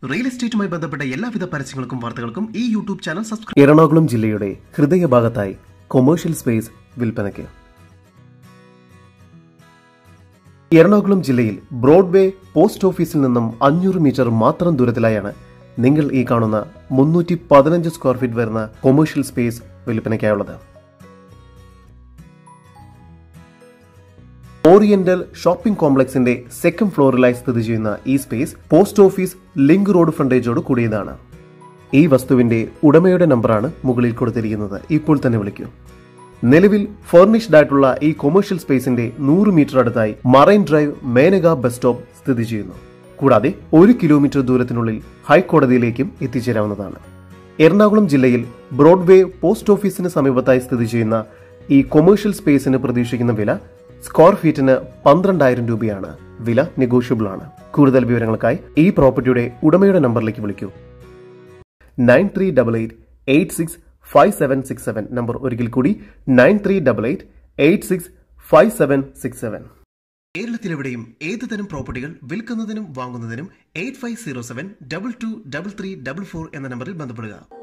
real എസ്റ്റേറ്റുമായി ബന്ധപ്പെട്ട എല്ലാവിധ പരസ്യങ്ങൾക്കും വാർത്തകൾക്കും ഈ യൂട്യൂബ് ചാനൽ സബ്സ്ക്രൈബ് എറണാകുളം ജില്ലയുടെ ഹൃദയഭാഗത്തായി കൊമേഴ്ഷ്യൽ സ്പേസ് വിൽപ്പനയ്ക്ക് എറണാകുളം ജില്ലയിൽ ബ്രോഡ്വേ പോസ്റ്റ് ഓഫീസിൽ നിന്നും അഞ്ഞൂറ് മീറ്റർ മാത്രം ദൂരത്തിലായാണ് നിങ്ങൾ ഈ കാണുന്ന മുന്നൂറ്റി പതിനഞ്ച് സ്ക്വയർ ഫീറ്റ് വരുന്ന കൊമേഴ്ഷ്യൽ സ്പേസ് വിൽപ്പനയ്ക്കായുള്ളത് ഓറിയന്റൽ ഷോപ്പിംഗ് കോംപ്ലക്സിന്റെ സെക്കൻഡ് ഫ്ലോറിലായി സ്ഥിതി ചെയ്യുന്ന ഈ space post office link road ഫ്രണ്ടേജോട് കൂടിയതാണ് ഈ വസ്തുവിന്റെ ഉടമയുടെ നമ്പറാണ് മുകളിൽ കൊടുത്തിരിക്കുന്നത് ഇപ്പോൾ തന്നെ വിളിക്കൂ നിലവിൽ ഫർണിഷ്ഡ് ആയിട്ടുള്ള ഈ കൊമേഴ്ഷ്യൽ സ്പേസിന്റെ നൂറ് മീറ്റർ അടുത്തായി Marine Drive Menaka bus stop സ്ഥിതി ചെയ്യുന്നു കൂടാതെ ഒരു കിലോമീറ്റർ ദൂരത്തിനുള്ളിൽ ഹൈക്കോടതിയിലേക്കും എത്തിച്ചേരാവുന്നതാണ് എറണാകുളം ജില്ലയിൽ ബ്രോഡ്വേ പോസ്റ്റ് ഓഫീസിന് സമീപത്തായി സ്ഥിതി ചെയ്യുന്ന ഈ കൊമേഴ്ഷ്യൽ സ്പേസിന് പ്രതീക്ഷിക്കുന്ന വില സ്ക്വയർ ഫീറ്റിന് പന്ത്രണ്ടായിരം രൂപയാണ് വില നെഗോഷ്യബിൾ ആണ് കൂടുതൽ വിവരങ്ങൾക്കായി ഈ പ്രോപ്പർട്ടിയുടെ ഉടമയുടെ നമ്പറിലേക്ക് വിളിക്കൂ nine three double eight eight six five seven six seven number ഒരിക്കൽ കൂടി nine three double eight eight six five seven six seven കേരളത്തിലെവിടെയും ഏത് തരം പ്രോപ്പർട്ടികൾ വിൽക്കുന്നതിനും വാങ്ങുന്നതിനും eight five zero seven double two double three double four എന്ന നമ്പറിൽ ബന്ധപ്പെടുക